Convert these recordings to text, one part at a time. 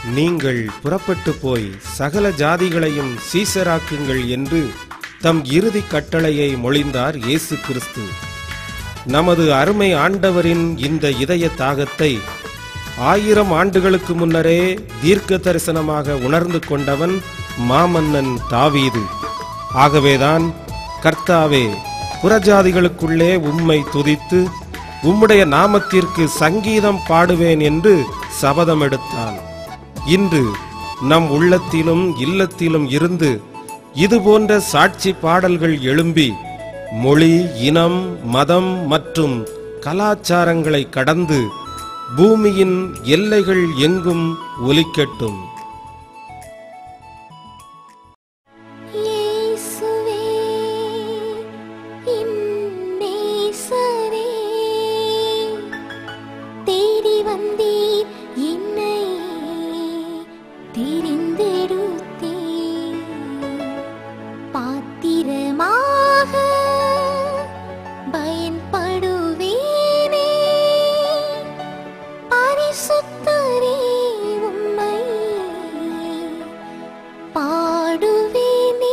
நீங்கள் புறப்பட்டு போய் சகல ஜாதிகளையும் சீசராக்குங்கள் என்று தம் இறுதி கட்டளையை மொழிந்தார் இயேசு கிறிஸ்து நமது அருமை ஆண்டவரின் இந்த இதய தாகத்தை ஆயிரம் ஆண்டுகளுக்கு முன்னரே தீர்க்க தரிசனமாக உணர்ந்து கொண்டவன் மாமன்னன் தாவீது ஆகவேதான் கர்த்தாவே புறஜாதிகளுக்குள்ளே உம்மை துதித்து உம்முடைய நாமத்திற்கு சங்கீதம் பாடுவேன் என்று சபதம் எடுத்தான் இன்று நம் உள்ளத்திலும் இல்லத்திலும் இருந்து இதுபோன்ற சாட்சி பாடல்கள் எழும்பி மொழி இனம் மதம் மற்றும் கலாச்சாரங்களை கடந்து பூமியின் எல்லைகள் எங்கும் ஒலிக்கட்டும் இயேசுவே என் நேசரே தேடி வந்தீர் என்னை தெரிந்தெடுத்தீர் பாத்திரமாக பயன்படுவேனே பரிசுத்தரே உம்மை பாடுவேனே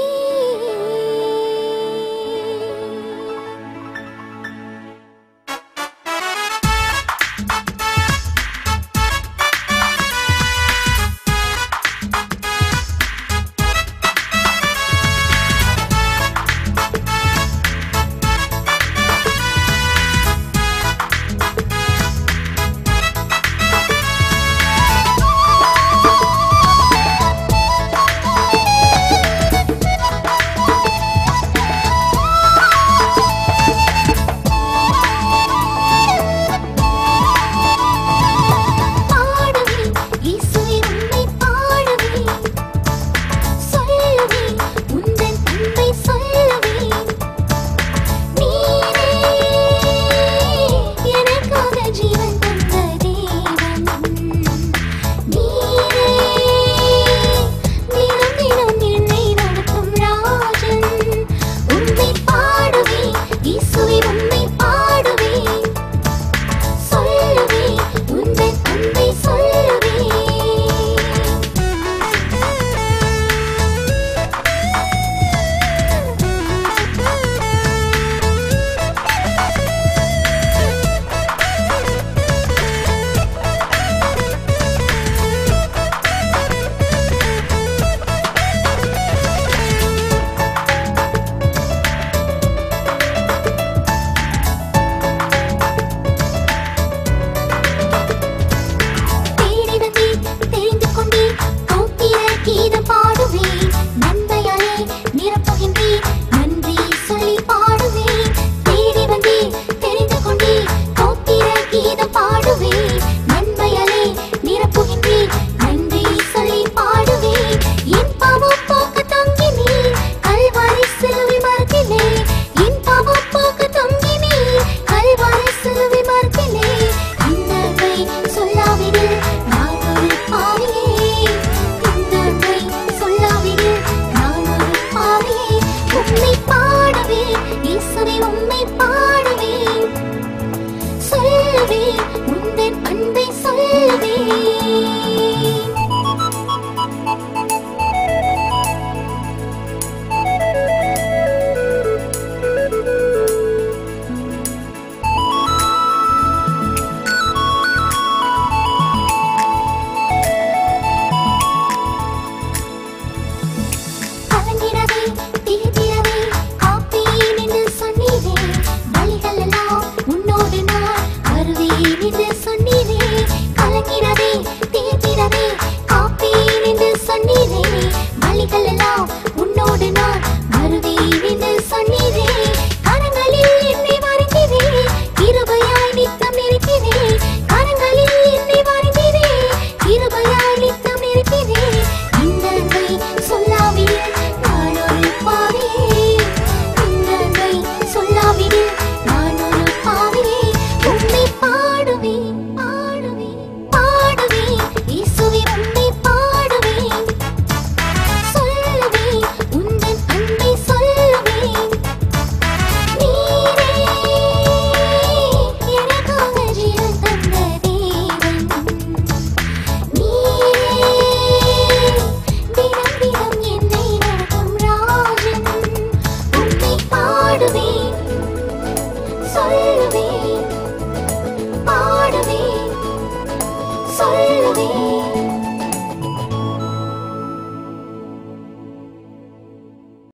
சொல்லுவேன் பாடுவேன் சொல்லுவேன்